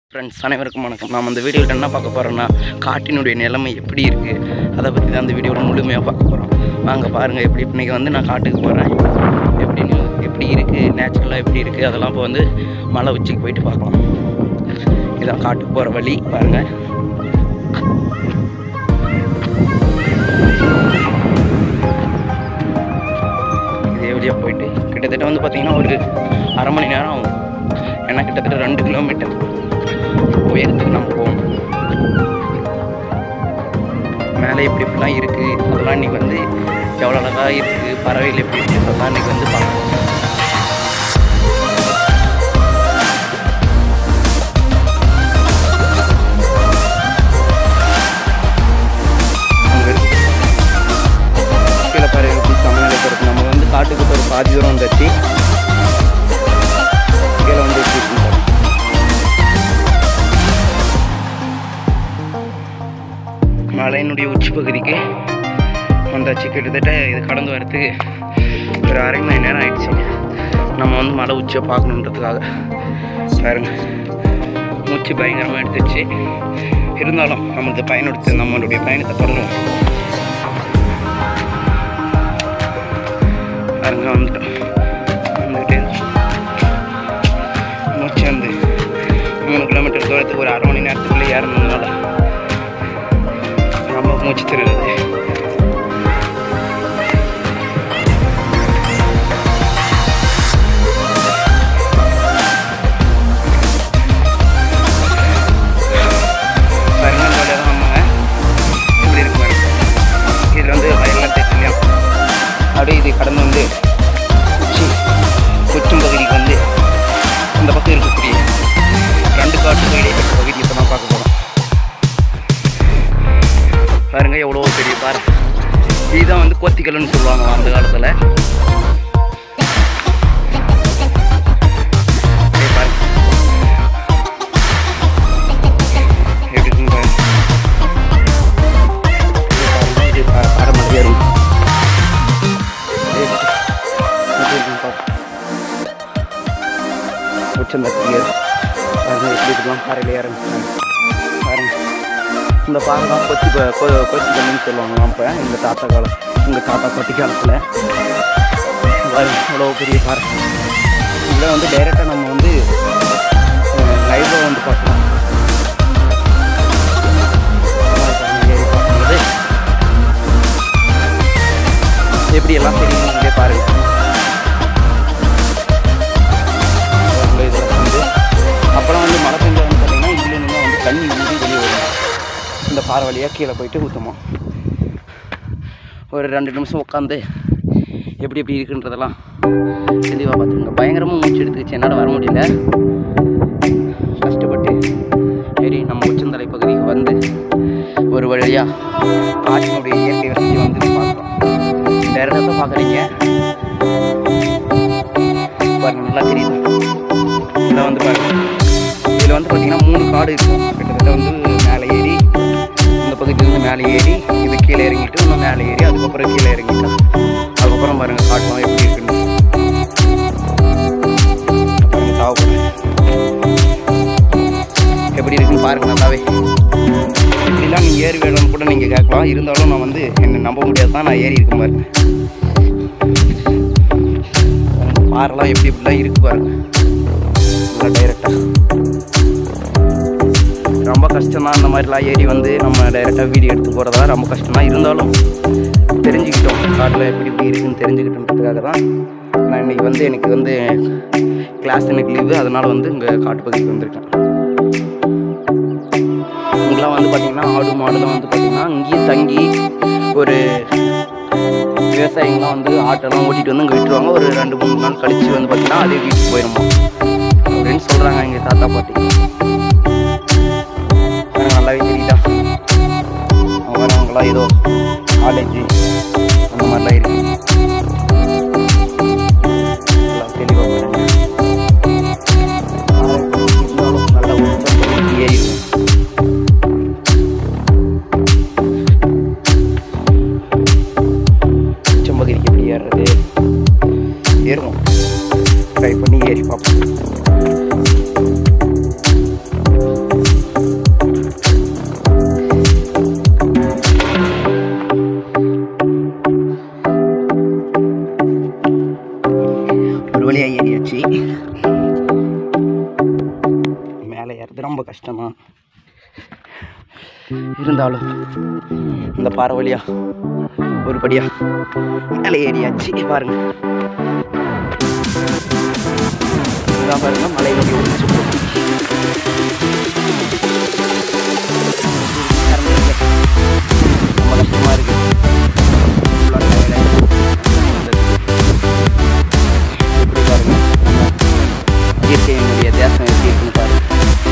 Friends அனைவருக்கும் வணக்கம் நாம் அந்த வீடியோவில் என்ன பார்க்க போகிறோம்னா காட்டினுடைய நிலைமை எப்படி இருக்குது அதை பற்றி தான் அந்த வீடியோவில் முழுமையாக பார்க்க போகிறோம் வாங்க பாருங்கள் எப்படி இன்றைக்கி வந்து நான் காட்டுக்கு போகிறேன் எப்படின்னு எப்படி இருக்குது நேச்சுரலாக எப்படி இருக்குது அதெல்லாம் இப்போ வந்து மலை உச்சிக்கு போயிட்டு பார்க்கலாம் இதான் காட்டுக்கு போகிற வழி பாருங்கள் இதே வழியாக போயிட்டு கிட்டத்தட்ட வந்து பார்த்திங்கன்னா ஒரு அரை மணி நேரம் ஆகும் ஏன்னா கிட்டத்தட்ட ரெண்டு கிலோமீட்டர் உயரத்துக்கு நம்ம போகணும் மேலே எப்படி இப்படிலாம் இருக்குது அதெல்லாம் இன்றைக்கி வந்து எவ்வளோ அழகாக இருக்குது பறவைகள் எப்படி இருக்குது அதெல்லாம் இன்றைக்கி வந்து பார்க்கலாம் அங்க இருக்கு. கீழே பாரு எப்படி சமநிலை இருக்கு நம்ம வந்து காட்டுக்கு ஒரு பாதி தூரம் வந்தாச்சு கீழே வந்து எப்படி இருக்குன்னு பாருங்க. மலையினுடைய உச்சி பகுதிக்கு வந்தாச்சு கிட்டத்தட்ட இது கடந்து வரதுக்கு ஒரு அரை மணி நேரம் ஆயிடுச்சு நம்ம வந்து மலை உச்சியை பார்க்கணுன்றதுக்காக பாருங்க மூச்சு பயங்கரமாக எடுத்துச்சு இருந்தாலும் நமக்கு பயனெடுத்து நம்மளுடைய பயணத்தை தொடருவோம் பாருங்க வந்துட்டோம் வந்துட்டு மூச்சு வந்து மூணு கிலோமீட்டர் தூரத்துக்கு ஒரு அரை மணி நேரத்துக்குள்ளே ஏறணுனால ரொம்ப மூச்சு திணறுது பாருங்க இந்த வழியா தான் வந்தாங்க இப்படி இருக்கு பாருங்க இதில் வந்து வயல்லாம் தெரியும் அப்படியே இது கடந்து வந்து உச்சி உச்சும் பகுதிக்கு வந்து அந்த பக்கம் இருக்கக்கூடிய ரெண்டு காட்டுக்கு இடைப்பட்ட பகுதி இப்போ தான் பார்க்க போகிறோம் பாருங்க எவ்வளோ பெரிய பாறை இதுதான் வந்து கோத்திக்கல்னு சொல்லுவாங்க அந்த காலத்தில் பாருங்க எப்படி இருக்குன்னு பாருங்க இது பாருங்க, இது பா- பாறை மாதிரியே இருக்கும் இது எப்படி இருக்குன்னு பாருங்க. உச்சந்தட்டியர் பாருங்க எப்படி இருக்கலாம் பாறையில் ஏறணும் பாருங்க இந்த பாறை தான் கொச்சி ப- கொ- கொச்சி கல்லுன்னு சொல்லுவாங்க அப்போ எங்கள் தாத்தா காலம் எங்கள் தாத்தா பாட்டி காலத்தில் பாருங்க இவ்வளோ பெரிய பாறை இதில் வந்து டைரெக்டாக நம்ம வந்து லைவாக வந்து பார்க்கலாம் பாருங்க, ஏறி பார்க்கும்போது எப்படி எல்லாம் தெரியும் நீங்களே பாருங்க பாருங்க, இதில் வந்து அப்புறம் வந்து மழை பெஞ்சா வந்து பார்த்தீங்கன்னா இதுல இருந்து வந்து தண்ணி வந்து வெளியே வரும் இந்த பாறை வழியாக கீழே போயிட்டு ஊற்றுமா ஒரு ரெண்டு நிமிஷம் உட்காந்து எப்படி எப்படி இருக்குன்றதெல்லாம் தெளிவாக பார்த்துக்கோங்க பயங்கரமாக மூச்சு எடுத்துக்கிச்சு என்னால் வர முடியல கஷ்டப்பட்டு சரி நம்ம உச்சந்தலை பகுதிக்கு வந்து ஒரு வழியாக காட்டினுடைய இயற்கை வசதி வந்து பார்க்குறோம் டேரக்டாக பார்க்குறீங்க பாருங்க நல்லா தெரியுது இதில் வந்து பாருங்க இதில் வந்து பார்த்தீங்கன்னா மூணு காடு இருக்கும் கிட்டத்தட்ட வந்து மேலே ஏறி இந்த பகுதியிலேருந்து மேலே ஏறி இது கீழே இறங்கிட்டு இன்னும் மேலே ஏறி அதுக்கப்புறம் கீழே இறங்கிட்டோம் அதுக்கப்புறம் பாருங்க காட்டுலாம் எப்படி இருக்குன்னு பாருங்க தாவப்படும் எப்படி இருக்குன்னு பாருங்க நல்லாவே இப்படிலாம் நீங்கள் ஏறி வேணும்னு கூட நீங்கள் கேட்கலாம் இருந்தாலும் நான் வந்து என்னை நம்ப முடியாது தான் நான் ஏறி இருக்கேன் பாருங்க பாருங்க, பாறைலாம் எப்படி இப்படிலாம் இருக்கு பாருங்க நல்லா டைரெக்டாக ரொம்ப கஷ்டம் தான் அந்த மாதிரிலாம் ஏறி வந்து நம்ம டைரெக்டாக வீடியோ எடுத்து போகிறதெல்லாம் ரொம்ப கஷ்டம் தான் இருந்தாலும் தெரிஞ்சுக்கிட்டோம் காட்டில் எப்படி இப்படி இருக்குன்னு தெரிஞ்சுக்கிட்டோன்றதுக்காக தான் நான் இன்னைக்கு வந்து எனக்கு வந்து கிளாஸ் எனக்கு லீவு அதனால் வந்து இங்கே காட்டு பகுதிக்கு வந்திருக்கேன் இங்கெல்லாம் வந்து பார்த்திங்கன்னா ஆடு மாடுலாம் வந்து பார்த்திங்கன்னா இங்கேயே தங்கி ஒரு விவசாயிங்களாம் வந்து ஆட்டெல்லாம் ஓட்டிகிட்டு வந்து இங்கே விட்டுருவாங்க ஒரு ரெண்டு மூணு நாள் கழிச்சு வந்து பார்த்திங்கன்னா அதே வீட்டுக்கு போயிடுமா அப்படின்னு சொல்கிறாங்க எங்கள் தாத்தா பாட்டி எனக்கு நல்லாவே தெரியுதா அவங்களாம் ஏதோ காலேஜ் அந்த மாதிரிலாம் இருக்கு எல்லாம் தெளிவா பாருங்க. இருந்தாலும் நல்லா உச்சம் பண்ணி ஏறிடும் உச்சம் பகுதிக்கு எப்படி ஏறுறது ஏறுவோம் ட்ரை பண்ணி ஏறி பார்ப்போம் மேலே ஏறது ரொம்ப கஷ்டம்தான் இருந்தாலும் இந்த பாறை வழியா ஒரு படியா மேலே ஏறியாச்சு பாருங்க இதான் பாருங்க மலை வழி ஒழிச்சு ரொம்ப கஷ்டமா இருக்கு Full ஆ tired ஆயிடுச்சு. எப்படி பாருங்க இயற்கையினுடைய தேசம் எப்படி இருக்குன்னு பாருங்க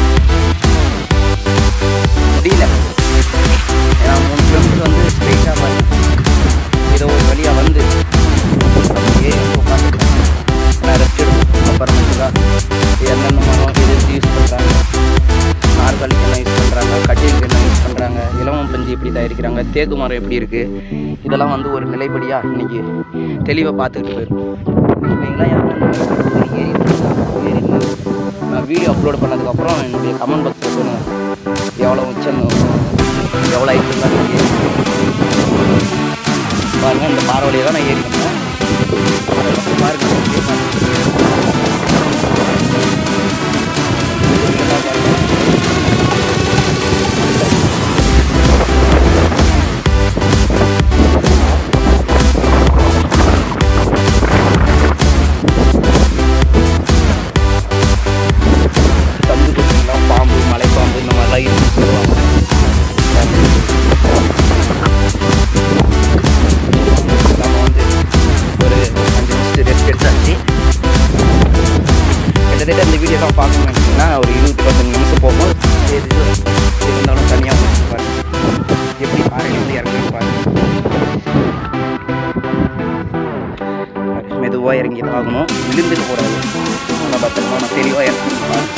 முடியல ஏன்னா மூணு கிலோமீட்டர் வந்து ஸ்ட்ரெயிட்டாக பாருங்க ஏதோ ஒரு வழியாக வந்து அப்படியே உட்காந்து நான் ரெஸ்ட் எடுக்கும் அப்புறமேட்டுக்கா என்னென்ன மரம் எது யூஸ் பண்ணுறாங்க நாற்காலிக்கு என்ன யூஸ் பண்ணுறாங்க கட்டிலுக்கு என்ன யூஸ் பண்ணுறாங்க இலவம் பஞ்சு எப்படி தயாரிக்கிறாங்க தேக்கு மரம் எப்படி இருக்குது இதெல்லாம் வந்து ஒரு நிலைப்படியாக இன்னைக்கு தெளிவாக பார்த்துக்கிட்டு போயிடும் நீங்களாம் யாருன்னா ஏறி ஏறி நான் வீடியோ அப்லோட் பண்ணதுக்கப்புறம் என்னுடைய கமெண்ட் பாக்ஸில் சொல்லுங்கள் எவ்வளோ உச்சம் எவ்வளோ ஹைட் தான் நீங்கள் பாருங்கள் இந்த பாறை வழியை தான் நான் ஏறி வந்தேன் பாருங்க அப்படியே பாருங்க. கந்து குட்டிலாம் பாம்பு மலைப்பாம்பு இந்த மாதிரிலாம் இருக்குன்னு சொல்லுவாங்க நம்ம வந்து ஒரு அஞ்சு நிமிஷம் ரெஸ்ட் எடுத்தாச்சு கிட்டத்தட்ட இந்த வீடியோ தான் பார்க்கணும் அப்படின்னா ஒரு இருபது பத்து நிமிஷம் போகும் எது இருந்தாலும் தனியாக பாருங்க எப்படி பாறையில் வந்து இறங்கி பாருங்க மெதுவாக இறங்கி பார்க்கணும் விழுந்துட்டு கூடாது நம்ம பத்திரமா நான் தெளிவாக இறங்கி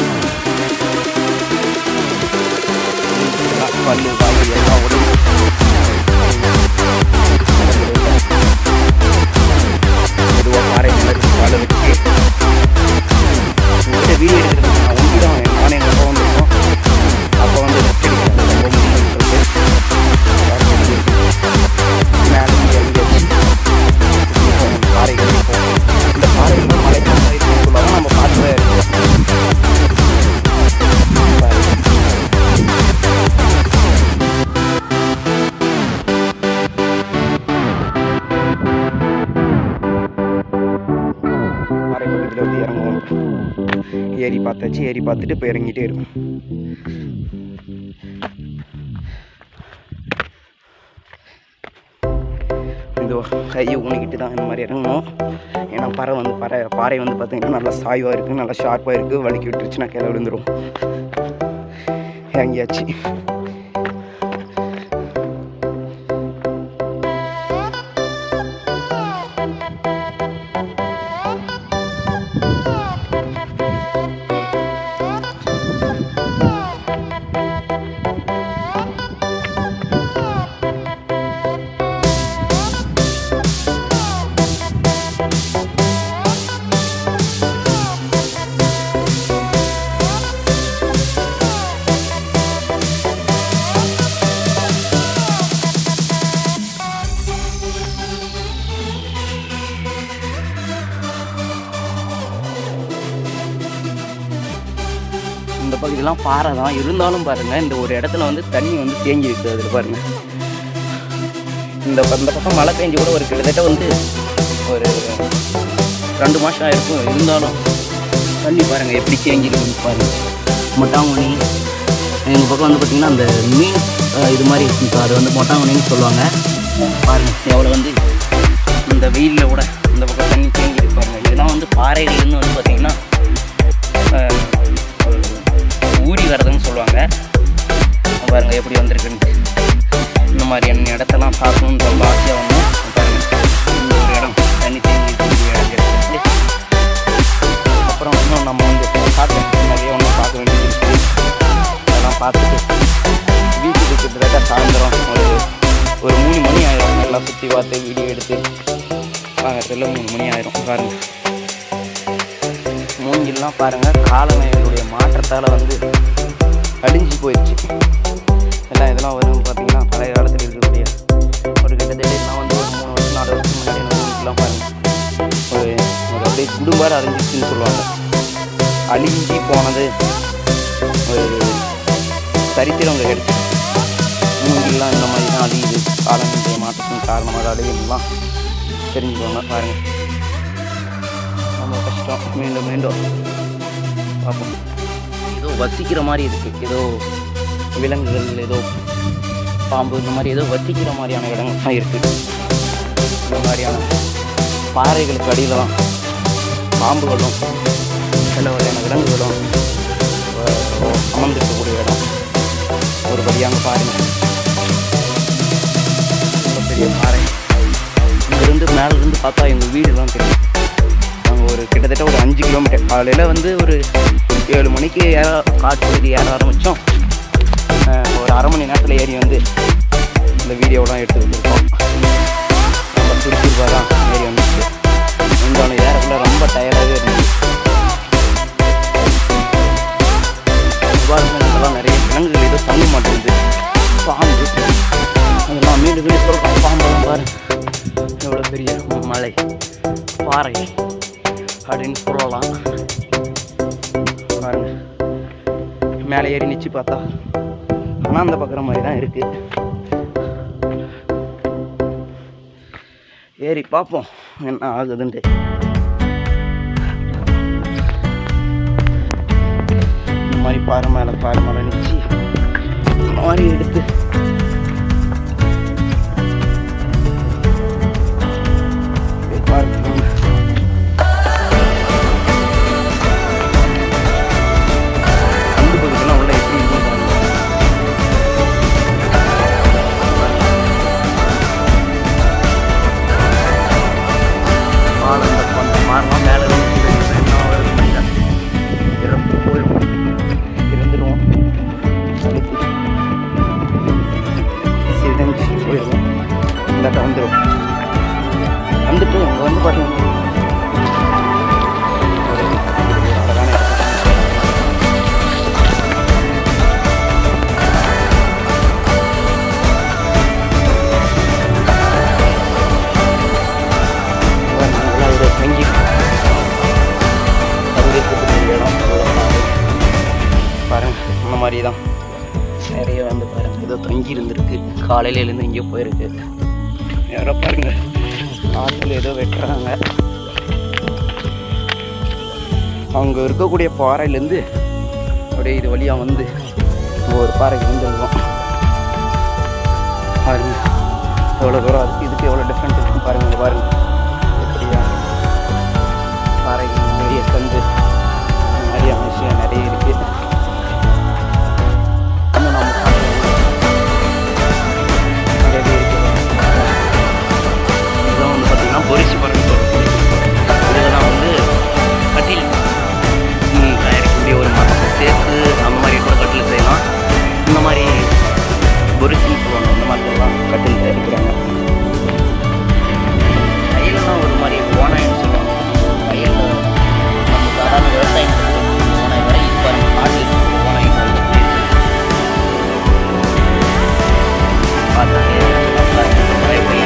பல்லு வாயு எல்லாம் உடம்பு மெதுவாக பாறை மாதிரி காலை வச்சு உங்கள்கிட்ட வீடியோ எடுக்கிறது நான் ஒண்டி தான் நானே எங்கள் அப்பா வந்திருக்கோம் அப்போ வந்து ரெஸ்ட் எடுக்கிறேன் ரொம்ப முடியும்னு சொல்லிட்டு மேலே இறங்கி வச்சு பாறைகள் இருக்கும் இந்த பாறைகள் மலை சொல்லுவாங்க நம்ம பார்த்து தான் இருக்கோம் பாறை பக்கத்தில் வந்து இறங்குவோம் ஏறி பார்த்தாச்சு ஏறி பார்த்துட்டு இப்போ இறங்கிட்டே இருக்கும் இது கையை ஊனிக்கிட்டு தான் இந்த மாதிரி இறங்கணும் ஏன்னா பாறை வந்து பாறை பாறை வந்து பார்த்தீங்கன்னா நல்லா சாய்வாக இருக்குது நல்லா ஷார்ப்பாக இருக்குது வலிக்கி விட்டுருச்சுன்னா கீழே விழுந்துடும் இறங்கியாச்சு இந்த பகுதியெல்லாம் பாறை தான் இருந்தாலும் பாருங்க இந்த ஒரு இடத்துல வந்து தண்ணி வந்து தேங்கி இருக்குது அதில் பாருங்க இந்த ப- இந்த பக்கம் மழை பெஞ்சு கூட ஒரு கிட்டத்தட்ட வந்து ஒரு ரெண்டு மாதம் ஆயிருக்கும் இருந்தாலும் தண்ணி பாருங்க எப்படி தேங்கி இருக்குன்னு பாருங்க மொட்டாங்குனி எங்கள் பக்கம் வந்து பார்த்திங்கன்னா அந்த மீன் அஹ், இது மாதிரி இருக்கும் அது வந்து மொட்டாங்குனின்னு சொல்லுவாங்க பாருங்க எவ்வளோ வந்து இந்த வெயிலில் கூட இந்த பக்கம் தண்ணி தேங்கி இருக்கு பாருங்க இதெல்லாம் வந்து பாறைகள்னு வந்து பார்த்திங்கன்னா அஹ், ஊறி வரதுன்னு சொல்லுவாங்க பாருங்க எப்படி வந்திருக்குன்ட்டு இந்த மாதிரியான இடத்தெல்லாம் பார்க்கணுன்னு ரொம்ப ஆசையாக வந்தோம் பாருங்க இந்த ஒரு இடம் தண்ணி தேங்கி இருக்கக்கூடிய இடம் இருக்குது அப்புறம் இன்னும் நம்ம வந்து காட்டு நிறைய ஒன்றும் பார்க்க வேண்டியது இருக்குது அதெல்லாம் பார்த்துட்டு வீட்டுக்கு கிட்டத்தட்ட சாயந்தரம் ஒரு ஒரு மூணு மணி ஆயிரும் எல்லாம் சுற்றி பார்த்து வீடியோ எடுத்து பார்க்கறதுல மூணு மணி ஆயிரும் பாருங்க மூங்கில்லாம் பாருங்க காலநிலையுடைய மாற்றத்தால் வந்து அழிஞ்சு போயிடுச்சு எல்லாம் இதெல்லாம் வரும் பார்த்தீங்கன்னா பழைய காலத்தில் இருக்கக்கூடிய ஒரு கிட்டத்தட்ட இதெல்லாம் வந்து ஒரு மூணு வருஷம் நாலு வருஷம் முன்னாடி மூங்கிலாம் பாருங்க ஒரு ஒரு அப்படியே குடும்பார அழிஞ்சிச்சுன்னு சொல்லுவாங்க அழிஞ்சி போனது சரித்திரம் அங்கே கிடைச்சிது மூங்கிலாம் இந்த மாதிரி தான் அழியுது காலநிலை மாற்றத்தின் காரணமாக அழியுதுலாம் தெரிஞ்சுக்கோங்க பாருங்க ரொம்ப கஷ்டம் மீண்டும் மீண்டும் பார்ப்போம் ஏதோ வசிக்கிற மாதிரி இருக்குது ஏதோ விலங்குகள் ஏதோ பாம்பு இந்த மாதிரி ஏதோ வசிக்கிற மாதிரியான இடங்கள் தான் இருக்குது இந்த மாதிரியான பாறைகளுக்கு அடியில் தான் பாம்புகளும் சில வகையான விலங்குகளும் அஹ், அமர்ந்திருக்கக்கூடிய இடம் ஒரு படியாக பாருங்க ரொம்ப பெரிய பாறை இங்கிருந்து மேலேருந்து பார்த்தா எங்கள் வீடுலாம் தெரியும் நாங்கள் ஒரு கிட்டத்தட்ட ஒரு அஞ்சு கிலோமீட்டர் காலையில் வந்து ஒரு ஏழு மணிக்கு ஏற காட்டு பகுதி ஏற ஆரம்பித்தோம் ஒரு அரை மணி நேரத்தில் ஏறி வந்து இந்த வீடியோலாம் எடுத்து வந்திருக்கோம் ரொம்ப துடிச்சிருப்பா தான் ஏறி வந்துச்சு இருந்தாலும் ஏறக்குள்ள ரொம்ப டயர்டாகவே இருந்துச்சு விவாதங்கள்லாம் நிறைய விலங்குகள் ஏதோ தங்க மாட்டேங்குது பாம்பு அதெல்லாம் மீண்டும் மீண்டும் சொல்கிறோம் பாம்பெல்லாம் பாரு எவ்வளோ பெரிய மலை பாறை அப்படின்னு சொல்லலாம் பாருங்க மேலே ஏறி நிச்சு பார்த்தா ஆனால் அந்த பக்கிற மாதிரி தான் இருக்கு ஏறி பார்ப்போம் என்ன ஆகுதுன்ட்டு இந்த மாதிரி பாறை மேலே பாறை மேலே நிச்சு இந்த மாதிரி எடுத்து அப்படியே பாருங்க கண்டு பகுதியெல்லாம் உள்ள எப்படி இருக்கும் பாருங்க ஆனந்த பண்ண மாறலாம் மேலே இறந்து போயிடும் இருந்துருவோம் அடுத்து சிதஞ்சு போயிடுவோம் இந்த வந்துடும் வந்துட்டு அங்கே வந்து பார்த்தீங்கன்னா ஒரு அழகான இடம். நல்லா ஒரு தங்கி தங்கியிருக்கக்கூடிய இடம் உள்ள பாரு. பாருங்க அந்த மாதிரி தான் நிறைய வந்து பாருங்க ஏதோ தங்கி இருந்திருக்கு காலையில எழுந்து எங்கேயோ போயிருக்கு யாரோ பாருங்க ஆற்றுல ஏதோ வெட்டுறாங்க அவங்க இருக்கக்கூடிய பாறையிலேருந்து அப்படியே இது வழியாக வந்து ஒரு பாறைக்கு வந்துருக்கோம் பாருங்க எவ்வளோ தூரம் அதுக்கு இதுக்கு எவ்வளோ டிஃப்ரெண்ட் இருக்கும் பாருங்க இங்க பாருங்க எப்படியா பாறைகள் நிறைய கந்து இந்த மாதிரியான விஷயம் நிறைய இருக்கு இன்னும் நம்ம நிறையவே இருக்கு இதெல்லாம் வந்து பார்த்தீங்கன்னா பொரிச்சு பாருங்க சொல்லுவோம் இதெல்லாம் வந்து கட்டில் ம், தயாரிக்கக்கூடிய ஒரு மரம் சேர்த்து அந்த மாதிரி கூட கட்டில் செய்யலாம் இந்த மாதிரி பொரிச்சுன்னு சொல்லுவாங்க இந்த மாதிரிலாம் கட்டில் தயாரிக்கிறாங்க வயல்லாம் ஒரு மாதிரி ஓனாயின்னு சொல்லுவாங்க வயலில் நம்ம சாதாரண விவசாயம் பண்ணுறது ஓனாய் வரை இது பாருங்க காட்டில் இருக்கிற ஓனாய் வந்து பார்த்துட்டு நிறைய போய்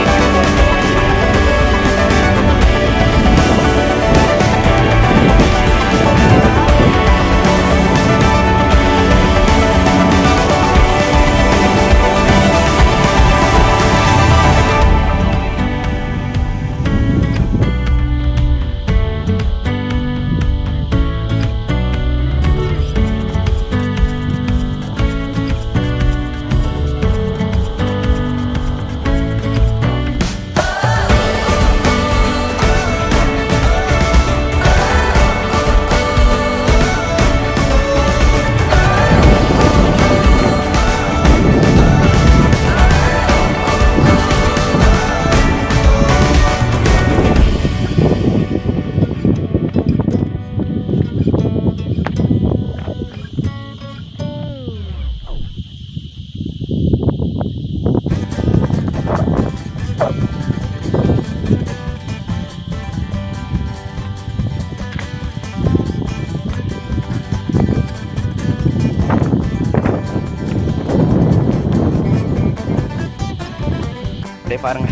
அப்படியே பாருங்க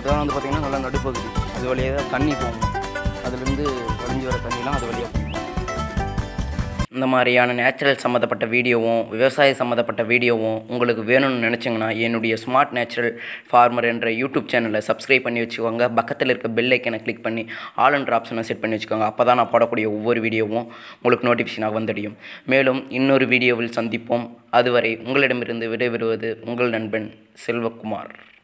அதெல்லாம் வந்து பார்த்திங்கன்னா நல்லா நடுப்பகுதி அது வழியாக தான் தண்ணி போகும் அதுலேருந்து வழிஞ்சு வர தண்ணிலாம் அது வழியாக போகும் இந்த மாதிரியான நேச்சுரல் சம்மந்தப்பட்ட வீடியோவும் விவசாய சம்மந்தப்பட்ட வீடியோவும் உங்களுக்கு வேணும்னு நினச்சிங்கன்னா என்னுடைய ஸ்மார்ட் நேச்சுரல் ஃபார்மர் என்ற யூடியூப் சேனலை சப்ஸ்கிரைப் பண்ணி வச்சுக்கோங்க பக்கத்தில் இருக்க பெல் ஐக்கனை கிளிக் பண்ணி ஆல் என்ற ஆப்ஷனை செட் பண்ணி வச்சுக்கோங்க அப்போ தான் நான் போடக்கூடிய ஒவ்வொரு வீடியோவும் உங்களுக்கு நோட்டிஃபிகேஷனாக வந்துடையும் மேலும் இன்னொரு வீடியோவில் சந்திப்போம் அதுவரை உங்களிடமிருந்து விடைபெறுவது உங்கள் நண்பன் செல்வகுமார்